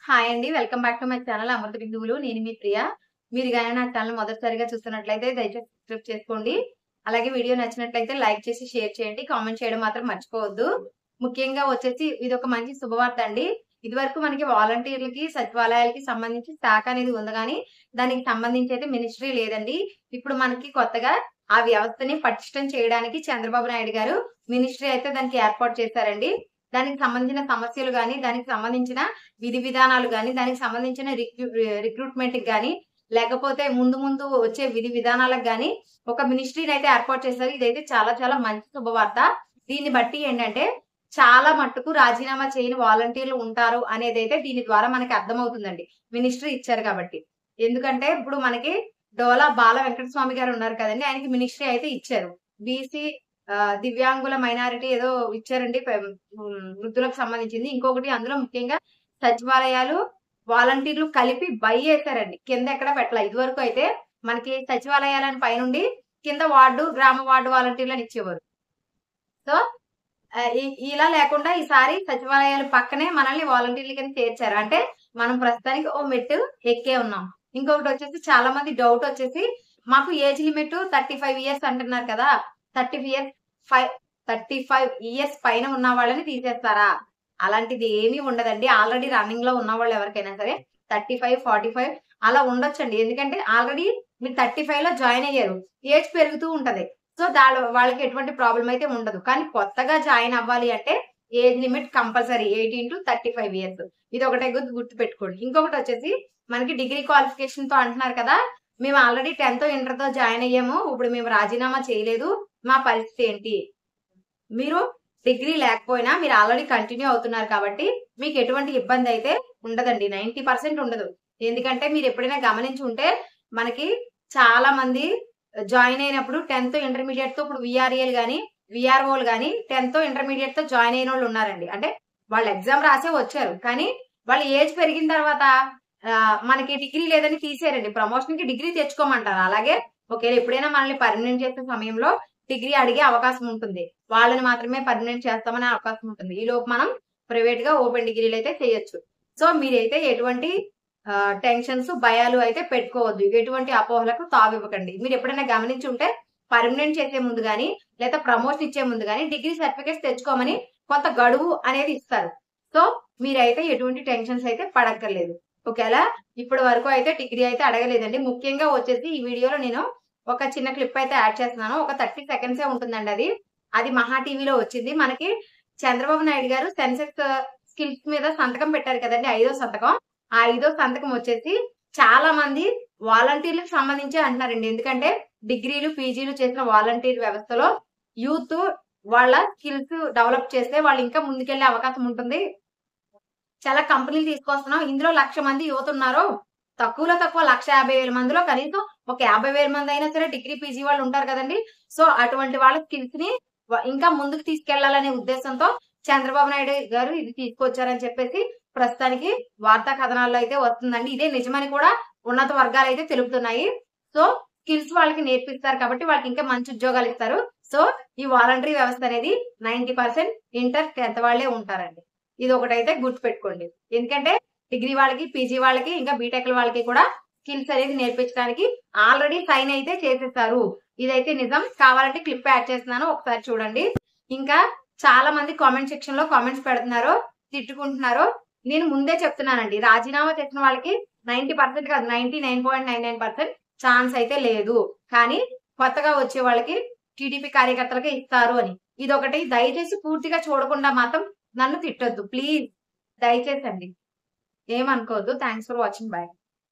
hi అండి welcome back to my channel అమృత బిందువులు నేను మీ ప్రియ మీరు కానీ నా ఛానల్ మొదటిసారిగా చూస్తున్నట్లయితే దయచేసి సబ్స్క్రైబ్ చేసుకోండి అలాగే వీడియో నచ్చినట్లయితే లైక్ చేసి షేర్ చేయండి కామెంట్ చేయడం మాత్రం మర్చిపోవద్దు ముఖ్యంగా వచ్చేసి ఇది ఒక మంచి శుభవార్త అండి ఇది వరకు మనకి వాలంటీర్లకి సచివాలయాలకి సంబంధించి శాఖ అనేది ఉంది కానీ దానికి సంబంధించి అయితే మినిస్ట్రీ లేదండి ఇప్పుడు మనకి కొత్తగా ఆ వ్యవస్థని పటిష్టం చేయడానికి చంద్రబాబు నాయుడు గారు మినిస్ట్రీ అయితే దానికి ఏర్పాటు చేశారండి దానికి సంబంధించిన సమస్యలు కానీ దానికి సంబంధించిన విధి విధానాలు కానీ దానికి సంబంధించిన రిక్రూట్మెంట్ కానీ లేకపోతే ముందు ముందు వచ్చే విధి విధానాలకు కానీ ఒక మినిస్ట్రీని అయితే ఏర్పాటు చేశారు ఇదైతే చాలా చాలా మంచి శుభవార్త దీన్ని బట్టి ఏంటంటే చాలా మట్టుకు రాజీనామా చేయని వాలంటీర్లు ఉంటారు అనేది అయితే దీని ద్వారా మనకి అర్థమవుతుందండి మినిస్ట్రీ ఇచ్చారు కాబట్టి ఎందుకంటే ఇప్పుడు మనకి డోలా బాల వెంకటస్వామి గారు ఉన్నారు కదండి ఆయనకి మినిస్ట్రీ అయితే ఇచ్చారు బీసీ దివ్యాంగుల మైనారిటీ ఏదో ఇచ్చారండి పె- ఉమ్, వృద్ధులకు సంబంధించింది ఇంకొకటి అందులో ముఖ్యంగా సచివాలయాలు వాలంటీర్లు కలిపి బై చేశారండి కింద ఎక్కడ పెట్టాల ఇదివరకు అయితే మనకి సచివాలయాలని పైనుండి కింద వార్డు గ్రామ వార్డు వాలంటీర్లను ఇచ్చేవారు సో ఆ, ఈ- ఇలా లేకుండా ఈసారి సచివాలయాల పక్కనే మనల్ని వాలంటీర్ల కింద చేర్చారు అంటే మనం ప్రస్తుతానికి ఓ మెట్టు ఎక్కే ఉన్నాం ఇంకొకటి వచ్చేసి చాలా మంది డౌట్ వచ్చేసి మాకు age limit thirty five years అంటున్నారు కదా thirty years five thirty five years పైన ఉన్న వాళ్ళని తీసేస్తారా అలాంటిది ఏమీ ఉండదండి ఆల్రెడీ రన్నింగ్ లో ఉన్న వాళ్ళు ఎవరికైనా సరే థర్టీ ఫైవ్ ఫార్టీ ఫైవ్ అలా ఉండొచ్చండి ఎందుకంటే ఆల్రెడీ మీరు థర్టీ ఫైవ్ లో జాయిన్ అయ్యారు ఏజ్ పెరుగుతూ ఉంటది సో దాని వాళ్ళకి ఎటువంటి ప్రాబ్లం అయితే ఉండదు కానీ కొత్తగా జాయిన్ అవ్వాలి అంటే age limit compulsory eighteen to thirty five years ఇది ఒకటే గుర్తు గుర్తు పెట్టుకోండి ఇంకొకటి వచ్చేసి మనకి డిగ్రీ క్వాలిఫికేషన్ తో అంటున్నారు కదా మేము ఆల్రెడీ టెన్త్ ఇంటర్ తో జాయిన్ అయ్యాము ఇప్పుడు మేము రాజీనామా చేయలేదు మా పరిస్థితి ఏంటి మీరు డిగ్రీ లేకపోయినా మీరు ఆల్రెడీ కంటిన్యూ అవుతున్నారు కాబట్టి మీకు ఎటువంటి ఇబ్బంది అయితే ఉండదండి నైన్టీ పర్సెంట్ ఉండదు ఎందుకంటే మీరు ఎప్పుడైనా గమనించి ఉంటే మనకి చాలా మంది జాయిన్ అయినప్పుడు టెన్త్ ఇంటర్మీడియట్ తో ఇప్పుడు విఆర్ఏలు కానీ విఆర్ఓలు కానీ టెన్త్ ఇంటర్మీడియట్ తో జాయిన్ అయిన వాళ్ళు ఉన్నారండి అంటే వాళ్ళు ఎగ్జామ్ రాసే వచ్చారు కానీ వాళ్ళ ఏజ్ పెరిగిన తర్వాత ఆ, మనకి డిగ్రీ లేదని తీసేరండి ప్రమోషన్ కి డిగ్రీ తెచ్చుకోమంటారు అలాగే ఒకవేళ ఎప్పుడైనా మనల్ని పర్మనెంట్ చేసే సమయంలో డిగ్రీ అడిగే అవకాశం ఉంటుంది వాళ్ళని మాత్రమే పర్మనెంట్ చేస్తామనే అవకాశం ఉంటుంది ఈ లోపు మనం ప్రైవేట్ గా ఓపెన్ డిగ్రీలు అయితే చేయొచ్చు సో మీరైతే ఎటువంటి టెన్షన్స్ భయాలు అయితే పెట్టుకోవద్దు ఎటువంటి అపోహలకు తావివ్వకండి మీరు ఎప్పుడైనా గమనించి ఉంటే పర్మనెంట్ చేసే ముందు గానీ లేదా ప్రమోషన్ ఇచ్చే ముందు గానీ డిగ్రీ సర్టిఫికేట్స్ తెచ్చుకోమని కొంత గడువు అనేది ఇస్తారు సో మీరైతే ఎటువంటి టెన్షన్స్ అయితే పడక్కర్లేదు ఓకేలా ఇప్పటి వరకు అయితే డిగ్రీ అయితే అడగలేదండి ముఖ్యంగా వచ్చేసి ఈ వీడియోలో నేను ఒక చిన్న క్లిప్ అయితే యాడ్ చేస్తున్నాను ఒక థర్టీ సెకండ్సే ఉంటుందండి అది అది మహా టీవీలో వచ్చింది మనకి చంద్రబాబు నాయుడు గారు సెన్సెక్స్ స్కిల్స్ మీద సంతకం పెట్టారు కదండి ఐదో సంతకం ఆ ఐదో సంతకం వచ్చేసి చాలా మంది వాలంటీర్లకు సంబంధించి అంటున్నారండి ఎందుకంటే డిగ్రీలు పీజీలు చేసిన వాలంటీర్ వ్యవస్థలో యూత్ వాళ్ళ స్కిల్స్ డెవలప్ చేస్తే వాళ్ళు ఇంకా ముందుకెళ్లే అవకాశం ఉంటుంది చాలా కంపెనీలు తీసుకొస్తున్నాం ఇందులో లక్ష మంది యువత ఉన్నారు తక్కువలో తక్కువ లక్ష యాభై వేల మందిలో కనీసం ఒక యాభై వేల మంది అయినా సరే డిగ్రీ పీజీ వాళ్ళు ఉంటారు కదండి సో అటువంటి వాళ్ళ స్కిల్స్ ని వ- ఇంకా ముందుకు తీసుకెళ్లాలనే ఉద్దేశంతో చంద్రబాబు నాయుడు గారు ఇది తీసుకొచ్చారని చెప్పేసి ప్రస్తుతానికి వార్తా కథనాల్లో అయితే వస్తుందండి ఇదే నిజమని కూడా ఉన్నత వర్గాలు అయితే తెలుపుతున్నాయి సో స్కిల్స్ వాళ్ళకి నేర్పిస్తారు కాబట్టి వాళ్ళకి ఇంకా మంచి ఉద్యోగాలు ఇస్తారు సో ఈ వాలంటరీ వ్యవస్థ అనేది నైన్టీ పర్సెంట్ ఇంటర్ టెన్త్ వాళ్ళే ఉంటారండి ఇది ఒకటైతే గుర్తు పెట్టుకోండి ఎందుకంటే డిగ్రీ వాళ్ళకి పీజీ వాళ్ళకి ఇంకా బీటెక్ వాళ్ళకి కూడా స్కిల్స్ అనేది నేర్పించడానికి ఆల్రెడీ సైన్ అయితే చేసేస్తారు ఇదైతే నిజం కావాలంటే క్లిప్ యాడ్ చేస్తున్నాను ఒకసారి చూడండి ఇంకా చాలా మంది కామెంట్ సెక్షన్ లో కామెంట్స్ పెడుతున్నారు తిట్టుకుంటున్నారు నేను ముందే చెప్తున్నానండి రాజీనామా చేసిన వాళ్ళకి నైన్టీ పర్సెంట్ కాదు ninety nine point nine nine percent chance అయితే లేదు కానీ కొత్తగా వచ్చే వాళ్ళకి టీడీపీ కార్యకర్తలకే ఇస్తారు అని ఇది ఒకటి దయచేసి పూర్తిగా చూడకుండా మాత్రం నన్ను తిట్టొద్దు ప్లీజ్ దయచేసి అండి ఏమనుకోవద్దు థ్యాంక్స్ ఫర్ వాచింగ్ బాయ్